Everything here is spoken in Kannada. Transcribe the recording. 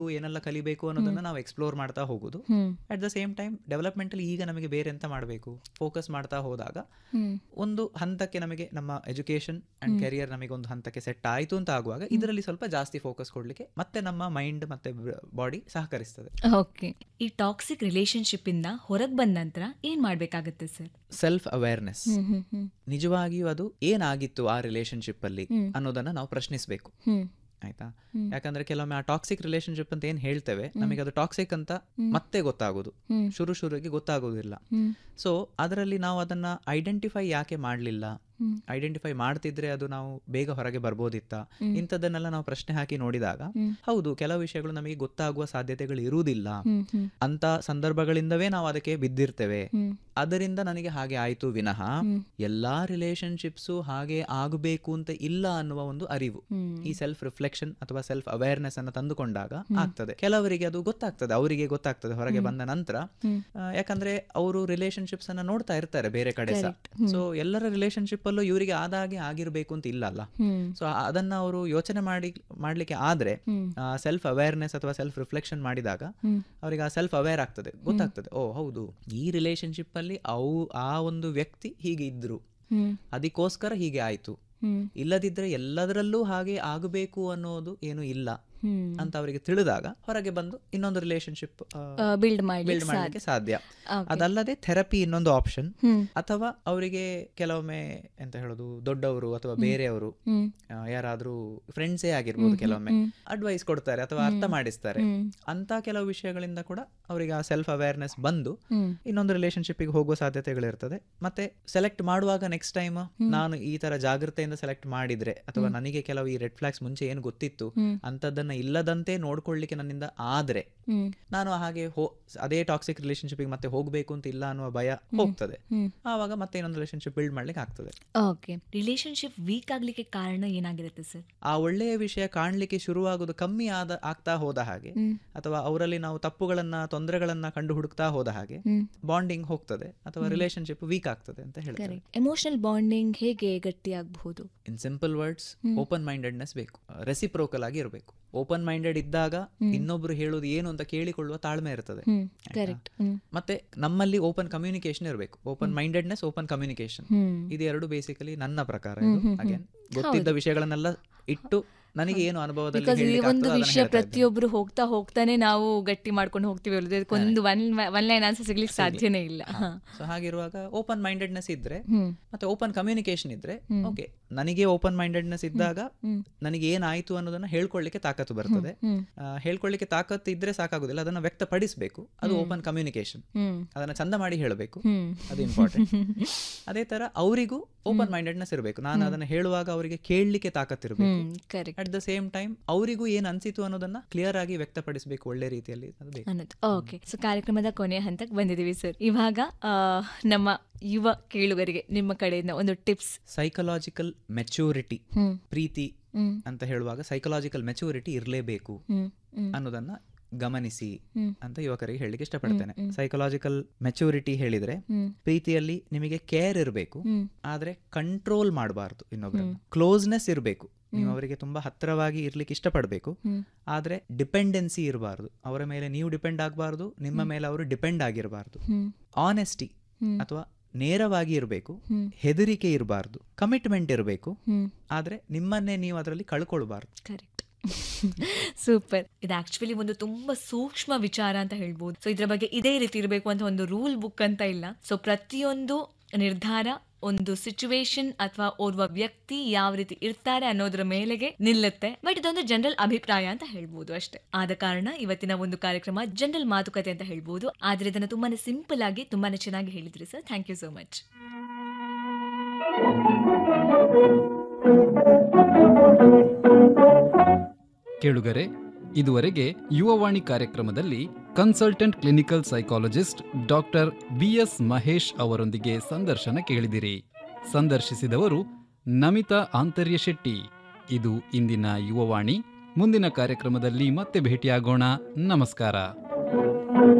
ಏನೆಲ್ಲ ಕಲಿಬೇಕು ಅನ್ನೋದನ್ನ ನಾವು ಎಕ್ಸ್ಪ್ಲೋರ್ ಮಾಡ್ತಾ ಹೋಗುದು ಹ್ಮ್ ಅಟ್ ದ ಸೇಮ್ ಟೈಮ್ ಡೆವಲಪ್ಮೆಂಟಲ್ಲಿ ಈಗ ನಮಗೆ ಬೇರೆ ಎಂತ ಮಾಡಬೇಕು ಫೋಕಸ್ ಮಾಡ್ತಾ ಹೋದಾಗ ಹ್ಮ್ ಒಂದು ಹಂತಕ್ಕೆ ನಮಗೆ ನಮ್ಮ ಎಜುಕೇಶನ್ ಅಂಡ್ ಕೆರಿಯರ್ ನಮಗೆ ಒಂದು ಹಂತಕ್ಕೆ ಸೆಟ್ ಆಯಿತು ಅಂತ ಆಗುವಾಗ ಇದರಲ್ಲಿ ಸ್ವಲ್ಪ ಜಾಸ್ತಿ ಫೋಕಸ್ ಕೊಡ್ಲಿಕ್ಕೆ ಮತ್ತೆ ನಮ್ಮ ಮೈಂಡ್ ಮತ್ತೆ ಬಾಡಿ ಸಹಕರಿಸ್ತದೆ ಓಕೆ ಈ ಟಾಕ್ಸಿಕ್ ರಿಲೇಶನ್ಶಿಪ್ ಇಂದ ಹೊರಗ್ ಬಂದ ನಂತರ ಏನ್ ಮಾಡ್ಬೇಕಾಗತ್ತೆ ಸರ್ ಸೆಲ್ಫ್ ಅವೇರ್ನೆಸ್ ಹ್ಮ್ ಹ್ಮ್ ಹ್ಮ್ ನಿಜವಾಗಿಯೂ ಅದು ಏನಾಗಿತ್ತು ಆ ರಿಲೇಶನ್ಶಿಪ್ ಅಲ್ಲಿ ಹ್ಮ್. ಅನ್ನೋದನ್ನ ನಾವು ಪ್ರಶ್ನಿಸಬೇಕು ಹ್ಮ್ ಆಯ್ತಾ ಹ್ಮ್. ಯಾಕಂದ್ರೆ ಕೆಲವೊಮ್ಮೆ ಆ ಟಾಕ್ಸಿಕ್ ರಿಲೇಶನ್ಶಿಪ್ ಅಂತ ಏನ್ ಹೇಳ್ತೇವೆ ನಮಗೆ ಅದು ಟಾಕ್ಸಿಕ್ ಅಂತ ಮತ್ತೆ ಗೊತ್ತಾಗೋದು ಹ್ಮ್. ಶುರು ಶುರುವಿಗೆ ಗೊತ್ತಾಗೋದಿಲ್ಲ ಹ್ಮ್ ಸೊ ಅದರಲ್ಲಿ ನಾವು ಅದನ್ನ ಐಡೆಂಟಿಫೈ ಯಾಕೆ ಮಾಡಲಿಲ್ಲ ಹ್ಮ್. ಐಡೆಂಟಿಫೈ ಮಾಡ್ತಿದ್ರೆ ಅದು ನಾವು ಬೇಗ ಹೊರಗೆ ಬರ್ಬೋದಿತ್ತ ಇಂಥದ್ದನ್ನೆಲ್ಲ ನಾವು ಪ್ರಶ್ನೆ ಹಾಕಿ ನೋಡಿದಾಗ ಹ್ಮ್. ಹೌದು ಕೆಲವು ವಿಷಯಗಳು ನಮಗೆ ಗೊತ್ತಾಗುವ ಸಾಧ್ಯತೆಗಳು ಇರುವುದಿಲ್ಲ ಹ್ಮ್ ಹ್ಮ್ ಅಂತ ಸಂದರ್ಭಗಳಿಂದವೇ ನಾವು ಅದಕ್ಕೆ ಬಿದ್ದಿರ್ತೇವೆ ಹ್ಮ್ ಅದರಿಂದ ನನಗೆ ಹಾಗೆ ಆಯ್ತು ವಿನಃ ಹ್ಮ್. ಎಲ್ಲಾ ರಿಲೇಶನ್ಶಿಪ್ಸು ಹಾಗೆ ಆಗಬೇಕು ಅಂತ ಇಲ್ಲ ಅನ್ನುವ ಒಂದು ಅರಿವು ಹ್ಮ್. ಈ ಸೆಲ್ಫ್ ರಿಫ್ಲೆಕ್ಷನ್ ಅಥವಾ ಸೆಲ್ಫ್ ಅವೇರ್ನೆಸ್ ಅನ್ನು ತಂದುಕೊಂಡಾಗ ಆಗ್ತದೆ ಕೆಲವರಿಗೆ ಅದು ಗೊತ್ತಾಗ್ತದೆ ಅವರಿಗೆ ಗೊತ್ತಾಗ್ತದೆ ಹೊರಗೆ ಬಂದ ನಂತರ ಹ್ಮ್. ಆ, ಯಾಕಂದ್ರೆ ಅವರು ರಿಲೇಶನ್ಶಿಪ್ಸ್ ಅನ್ನ ನೋಡ್ತಾ ಇರ್ತಾರೆ ಬೇರೆ ಕಡೆ ಸಹ Correct. ಹ್ಮ್. ಸೊ ಎಲ್ಲರ ರಿಲೇಶನ್ಶಿಪ್ ಅಲ್ಲೂ ಇವರಿಗೆ ಆದಾಗೆ ಆಗಿರ್ಬೇಕು ಅಂತ ಇಲ್ಲ ಅಲ್ಲ ಹ್ಮ್ ಸೊ ಅದನ್ನ ಅವರು ಯೋಚನೆ ಮಾಡಿ ಮಾಡ್ಲಿಕ್ಕೆ ಆದ್ರೆ ಹ್ಮ್. ಸೆಲ್ಫ್ ಅವೇರ್ನೆಸ್ ಅಥವಾ ಸೆಲ್ಫ್ ರಿಫ್ಲೆಕ್ಷನ್ ಮಾಡಿದಾಗ ಹ್ಮ್. ಅವರಿಗೆ ಆ ಸೆಲ್ಫ್ ಅವೇರ್ ಆಗ್ತದೆ ಗೊತ್ತಾಗ್ತದೆ ಓ ಹೌದು ಈ ರಿಲೇಶನ್ಶಿಪ್ ಅಲ್ಲಿ ಅವು ಆ ಒಂದು ವ್ಯಕ್ತಿ ಹೀಗೆ ಇದ್ರು ಹ್ಮ್ ಅದಕ್ಕೋಸ್ಕರ ಹೀಗೆ ಆಯ್ತು ಹ್ಮ್ ಇಲ್ಲದಿದ್ರೆ ಎಲ್ಲದರಲ್ಲೂ ಹಾಗೆ ಆಗಬೇಕು ಅನ್ನೋದು ಏನು ಇಲ್ಲ ಹ್ಮ್ ಅಂತ ಅವರಿಗೆ ತಿಳಿದಾಗ ಹೊರಗೆ ಬಂದು ಇನ್ನೊಂದು ರಿಲೇಶನ್ಶಿಪ್ ಬಿಲ್ಡ್ ಬಿಲ್ಡ್ ಮಾಡ್ಲಿಕ್ಕೆ ಮಾಡಲಿಕ್ಕೆ ಸಾಧ್ಯ Okay. ಅದಲ್ಲದೆ ಥೆರಪಿ ಇನ್ನೊಂದು ಆಪ್ಷನ್ ಹ್ಮ್ ಅಥವಾ ಅವರಿಗೆ ಕೆಲವೊಮ್ಮೆ ಎಂತ ಹೇಳೋದು ದೊಡ್ಡವರು ಅಥವಾ ಬೇರೆಯವರು ಹ್ಮ್ ಆ, ಯಾರಾದ್ರೂ ಫ್ರೆಂಡ್ಸೇ ಆಗಿರ್ಬೋದು ಕೆಲವೊಮ್ಮೆ ಅಡ್ವೈಸ್ ಕೊಡ್ತಾರೆ ಅಥವಾ ಅರ್ಥ ಮಾಡಿಸ್ತಾರೆ ಹ್ಮ್. ಅಂತ ಕೆಲವು ವಿಷಯಗಳಿಂದ ಕೂಡ ಅವರಿಗೆ ಆ ಸೆಲ್ಫ್ ಅವೇರ್ನೆಸ್ ಬಂದು ಹ್ಮ್ ಇನ್ನೊಂದು ರಿಲೇಶನ್ಶಿಪ್ಗೆ ಹೋಗುವ ಸಾಧ್ಯತೆಗಳಿರ್ತದೆ ಮತ್ತೆ ಸೆಲೆಕ್ಟ್ ಮಾಡುವಾಗ ನೆಕ್ಸ್ಟ್ ಟೈಮ್ ನಾನು ಈ ತರ ಜಾಗೃತೆಯಿಂದ ಸೆಲೆಕ್ಟ್ ಮಾಡಿದ್ರೆ ಅಥವಾ ನನಗೆ ಕೆಲವು ಈ ರೆಡ್ ಫ್ಲಾಗ್ಸ್ ಮುಂಚೆ ಏನು ಗೊತ್ತಿತ್ತು ಹ್ಮ್. ಅಂತದನ್ನ ಇಲ್ಲದಂತೆ ನೋಡ್ಕೊಳ್ಳಿಕ್ಕೆ ನನ್ನಿಂದ ಆದ್ರೆ ಹ್ಮ್ ನಾನು ಹಾಗೆ ಹೋ ಅದೇ ಟಾಕ್ಸಿಕ್ ರಿಲೇಶನ್ಶಿಪ್ ಮತ್ತೆ ಹೋಗ್ಬೇಕು ಅಂತ ಇಲ್ಲ ಅನ್ನುವ ಭಯ ಹೋಗ್ತದೆ ಹ್ಮ್. ಆವಾಗ ಮತ್ತೆ ಇನ್ನೊಂದು ರಿಲೇಶನ್ಶಿಪ್ ಬಿಲ್ಡ್ ಮಾಡ್ಲಿಕ್ಕೆ ಆಗ್ತದೆ ಓಕೆ ರಿಲೇಶನ್ಶಿಪ್ ವೀಕ್ ಆಗ್ಲಿಕ್ಕೆ ಕಾರಣ ಏನಾಗಿರುತ್ತೆ ಸರ್ ಆ ಒಳ್ಳೆಯ ವಿಷಯ ಕಾಣ್ಲಿಕ್ಕೆ ಶುರುವಾಗೋದು ಕಮ್ಮಿ ಆದ ಆಗ್ತಾ ಹೋದ ಹಾಗೆ ಹ್ಮ್. ಅಥವಾ ಅವರಲ್ಲಿ ನಾವು ತಪ್ಪುಗಳನ್ನ ತೊಂದರೆಗಳನ್ನ ಕಂಡು ಹುಡುಕ್ತಾ ಹೋದ ಹಾಗೆ ಹ್ಮ್ ಬಾಂಡಿಂಗ್ ಹೋಗ್ತದೆ ಅಥವಾ ರಿಲೇಶನ್ಶಿಪ್ ವೀಕ್ ಆಗ್ತದೆ ಅಂತ ಹೇಳ್ತಾರೆ ಕರೆಕ್ಟ್ ಎಮೋಷನಲ್ ಬಾಂಡಿಂಗ್ ಹೇಗೆ ಗಟ್ಟಿಯಾಗಬಹುದು in simple words open mindedness ಬೇಕು ರೆಸಿಪ್ರೋಕಲ್ ಆಗಿ ಇರಬೇಕು ಓಪನ್ ಮೈಂಡೆಡ್ ಇದ್ದಾಗ ಇನ್ನೊಬ್ರು ಹೇಳೋದು ಏನು ಅಂತ ಕೇಳಿಕೊಳ್ಳುವ ತಾಳ್ಮೆ ಇರ್ತದೆ ಹ್ಮ್ ಕರೆಕ್ಟ್ ಹ್ಮ್ ಮತ್ತೆ ನಮ್ಮಲ್ಲಿ ಓಪನ್ ಕಮ್ಯುನಿಕೇಶನ್ ಇರಬೇಕು ಓಪನ್ ಮೈಂಡೆಡ್ನೆಸ್ ಓಪನ್ ಕಮ್ಯುನಿಕೇಶನ್ ಹ್ಮ್ ಇದು ಎರಡು ಬೇಸಿಕಲಿ ನನ್ನ ಪ್ರಕಾರ ಇದು ಅಗೇನ್ ಗೊತ್ತಿದ್ದ ವಿಷಯಗಳನ್ನೆಲ್ಲ ಇಟ್ಟು ನನಗೆ ಏನು ಅನುಭವದಲ್ಲಿ ಬಿಕಾಸ್ ಈ ಹೇಳಲಿಕ್ಕೆ ಒಂದು ಆಗ್ತದೋ ಅದನ್ನ ವಿಷಯ ಹೇಳ್ತಾ ಇದ್ದೇನೆ. ಪ್ರತಿಯೊಬ್ರು ಹೋಗ್ತಾ ಹೋಗ್ತಾನೆ ನಾವು ಗಟ್ಟಿ ಮಾಡ್ಕೊಂಡು ಹೋಗ್ತೀವಿ ಅಲ್ಲದೆ ಅದಕ್ಕೊಂದು ಒನ್ ಒನ್ ಲೈನ್ ಆನ್ಸರ್ ಸಿಗ್ಲಿಕ್ಕೆ ಸಾಧ್ಯನೇ ಇಲ್ಲ ಹ. ಸೊ ಹಾಗಿರುವಾಗ ಓಪನ್ ಮೈಂಡೆಡ್ನೆಸ್ ಇದ್ರೆ ಹ್ಮ್ ಮತ್ತೆ ಓಪನ್ ಕಮ್ಯುನಿಕೇಶನ್ ಇದ್ರೆ ಓಕೆ ನನಗೆ ಓಪನ್ ಮೈಂಡೆಡ್ನೆಸ್ ಇದ್ದಾಗ ನನಗೆ ಏನಾಯ್ತು ಅನ್ನೋದನ್ನ ಹೇಳ್ಕೊಳ್ಳಿಕ್ಕೆ ತಾಕತ್ತು ಬರ್ತದೆ ಹ್ಮ್ ಆ, ಹೇಳ್ಕೊಳ್ಳಿಕ್ಕೆ ತಾಕತ್ತು ಇದ್ರೆ ಸಾಕಾಗುದಿಲ್ಲ ಅದನ್ನ ವ್ಯಕ್ತಪಡಿಸಬೇಕು ಅದು ಓಪನ್ ಕಮ್ಯುನಿಕೇಶನ್ ಹ್ಮ್ ಅದನ್ನ ಚಂದ ಮಾಡಿ ಹೇಳಬೇಕು ಹ್ಮ್ ಅದು ಇಂಪಾರ್ಟೆಂಟ್ ಅದೇ ತರ ಅವರಿಗೂ ಓಪನ್ ಮೈಂಡೆಡ್ನೆಸ್ ಇರಬೇಕು ನಾನು ಅದನ್ನ ಹೇಳುವಾಗ ಅವರಿಗೆ ಕೇಳಲಿಕ್ಕೆ ತಾಕತ್ತಿರಬೇಕು ಹ್ಮ್ correct at the same time ಅವರಿಗೂ ಏನ್ ಅನ್ಸಿತು ಅನ್ನೋದನ್ನ ಕ್ಲಿಯರ್ ಆಗಿ ವ್ಯಕ್ತಪಡಿಸಬೇಕು ಒಳ್ಳೆ ರೀತಿಯಲ್ಲಿ ಅದು ಬೇಕು ಅನ್ನೋದು ಓಕೆ ಸೊ ಕಾರ್ಯಕ್ರಮದ ಕೊನೆಯ ಹಂತಕ್ಕೆ ಬಂದಿದ್ದೀವಿ ಸರ್ ಇವಾಗ ಆ, ನಮ್ಮ ಯುವ ಕೇಳುಗರಿಗೆ ನಿಮ್ಮ ಕಡೆಯಿಂದ ಒಂದು ಟಿಪ್ಸ್ ಸೈಕಲಾಜಿಕಲ್ ಮೆಚೂರಿಟಿ ಹ್ಮ್ ಪ್ರೀತಿ ಹ್ಮ್ ಅಂತ ಹೇಳುವಾಗ ಸೈಕಲಾಜಿಕಲ್ ಮೆಚೂರಿಟಿ ಇರಲೇಬೇಕು ಹ್ಮ್ ಹ್ಮ್ ಅನ್ನೋದನ್ನ ಗಮನಿಸಿ ಹ್ಮ್. ಅಂತ ಯುವಕರಿಗೆ ಹೇಳಲಿಕ್ಕೆ ಇಷ್ಟಪಡ್ತೇನೆ ಸೈಕಲಾಜಿಕಲ್ ಮೆಚೂರಿಟಿ ಹೇಳಿದ್ರೆ ಹ್ಮ್. ಪ್ರೀತಿಯಲ್ಲಿ ನಿಮಗೆ ಕೇರ್ ಇರಬೇಕು ಹ್ಮ್. ಆದ್ರೆ ಕಂಟ್ರೋಲ್ ಮಾಡಬಾರ್ದು ಇನ್ನೊಬ್ಬರನ್ನ ಕ್ಲೋಸ್ನೆಸ್ ಇರಬೇಕು ನೀವು ಅವರಿಗೆ ತುಂಬಾ ಹತ್ರವಾಗಿ ಇರ್ಲಿಕ್ಕೆ ಇಷ್ಟಪಡಬೇಕು ಹ್ಮ್. ಆದ್ರೆ ಡಿಪೆಂಡೆನ್ಸಿ ಇರಬಾರ್ದು ಅವರ ಮೇಲೆ ನೀವು ಡಿಪೆಂಡ್ ಆಗಬಾರ್ದು ನಿಮ್ಮ ಮೇಲೆ ಅವರು ಡಿಪೆಂಡ್ ಆಗಿರಬಾರ್ದು ಹ್ಮ್ ಆನೆಸ್ಟಿ ಹ್ಮ್. ಅಥವಾ ನೇರವಾಗಿ ಇರಬೇಕು ಹ್ಮ್. ಹೆದರಿಕೆ ಇರಬಾರ್ದು ಕಮಿಟ್ಮೆಂಟ್ ಇರಬೇಕು ಹ್ಮ್ ಆದ್ರೆ ನಿಮ್ಮನ್ನೇ ನೀವು ಅದರಲ್ಲಿ ಕಳ್ಕೊಳ್ಬಾರ್ದು ಕರೆಕ್ಟ್ ಸೂಪರ್ ಇದು ಆಕ್ಚುಲಿ ಒಂದು ತುಂಬಾ ಸೂಕ್ಷ್ಮ ವಿಚಾರ ಅಂತ ಹೇಳ್ಬೋದು ಸೊ ಇದ್ರ ಬಗ್ಗೆ ಇದೇ ರೀತಿ ಇರಬೇಕು ಅಂತ ಒಂದು ರೂಲ್ ಬುಕ್ ಅಂತ ಇಲ್ಲ ಸೊ ಪ್ರತಿಯೊಂದು ನಿರ್ಧಾರ ಒಂದು ಸಿಚುವೇಶನ್ ಅಥವಾ ಓರ್ವ ವ್ಯಕ್ತಿ ಯಾವ ರೀತಿ ಇರ್ತಾರೆ ಅನ್ನೋದ್ರ ಮೇಲೆಗೆ ನಿಲ್ಲುತ್ತೆ ಬಟ್ ಇದೊಂದು ಜನರಲ್ ಅಭಿಪ್ರಾಯ ಅಂತ ಹೇಳ್ಬೋದು ಅಷ್ಟೇ ಆದ ಕಾರಣ ಇವತ್ತಿನ ಒಂದು ಕಾರ್ಯಕ್ರಮ ಜನರಲ್ ಮಾತುಕತೆ ಅಂತ ಹೇಳ್ಬೋದು ಆದ್ರೆ ಇದನ್ನ ತುಂಬಾನೇ ಸಿಂಪಲ್ ಆಗಿ ತುಂಬಾನೇ ಚೆನ್ನಾಗಿ ಹೇಳಿದ್ರಿ sir thank you so much ಕೇಳುಗರೆ ಇದುವರೆಗೆ ಯುವವಾಣಿ ಕಾರ್ಯಕ್ರಮದಲ್ಲಿ consultant clinical psychologist doctor B S ಅವರೊಂದಿಗೆ ಸಂದರ್ಶನ ಕೇಳಿದಿರಿ ಸಂದರ್ಶಿಸಿದವರು ನಮಿತಾ ಆಂತರ್ಯ ಶೆಟ್ಟಿ ಇದು ಇಂದಿನ ಯುವವಾಣಿ ಮುಂದಿನ ಕಾರ್ಯಕ್ರಮದಲ್ಲಿ ಮತ್ತೆ ಭೇಟಿಯಾಗೋಣ ನಮಸ್ಕಾರ